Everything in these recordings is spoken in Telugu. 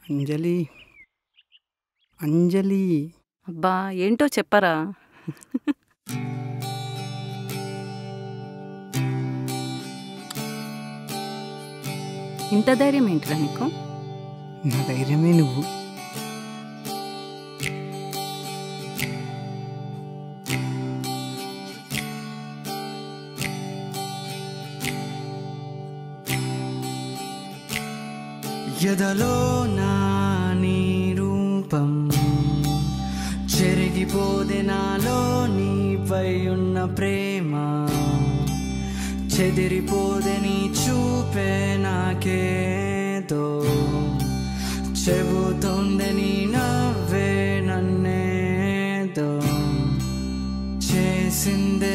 అంజలి అంజలి అబ్బా ఏంటో చెప్పరా ఇంత ధైర్యం ఏంటిరా నీకు నా ధైర్యమే నువ్వు ఎదలో నా నీ రూపం చెరిగిపోదే నాలో నీపై ఉన్న ప్రేమ చెదిరిపోదే నీ చూపే నాకేదో చెబుతోంది నీ నవ్వే నన్నేదో చేసిందే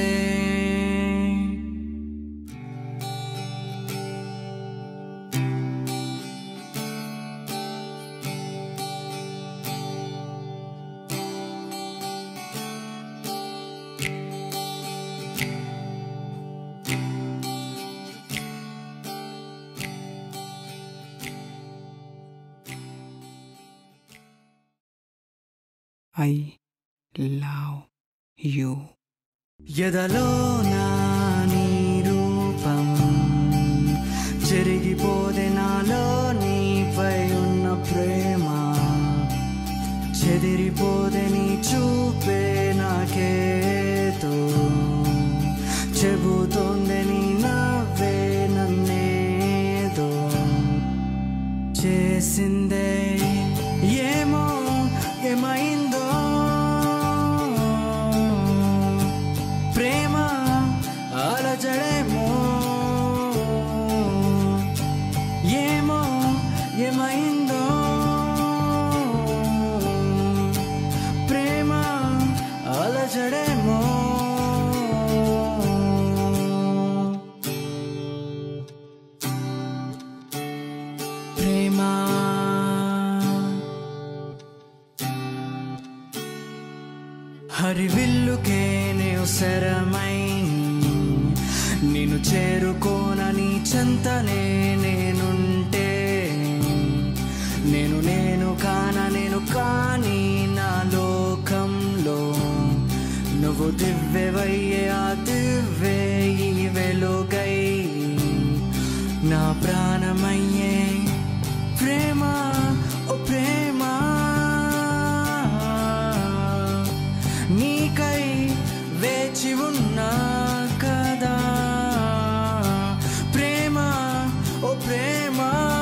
ఐ లవ్ యూ ఎదలో నా నీ రూపం చెరిగిపోదే నాలో నీపై ఉన్న ప్రేమ చెదిరిపోదే నీ చూపే నాకేతో చెబుతోంది నీ నవ్వే నన్నేదో చేసిందే ఏమో ఏమైందో ప్రేమ అలజడేమో ఏమో ఏమైందో ప్రేమ అలజడేమో ప్రేమ హరివిల్లుకే శరమై నిన్ను చేరుకోనని చెంతనే నేనుంటే నేను నేను కాన నేను కాని నా లోకంలో నువ్వు దివ్యవయ్యే ఆ దివ్వే ఈ వెలుగై నా ప్రాణమయ్యే ప్రేమ ఓ ప్రేమ నీకై వేచి ఉన్నా కదా ప్రేమ ఓ ప్రేమ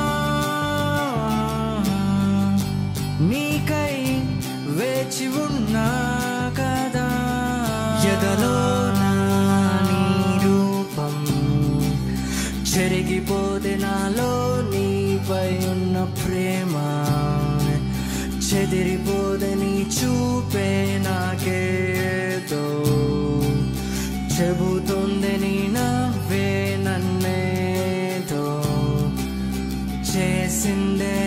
నీకై వేచి ఉన్నా కదా ఎదలో నా నీ రూపం చెరిగిపోతే నాలో నీపై ఉన్న ప్రేమ చెదిరిపోదే నీ చూపే నాకేదో చెబుతుంది నీ నవ్వే నన్నేదో చేసిందే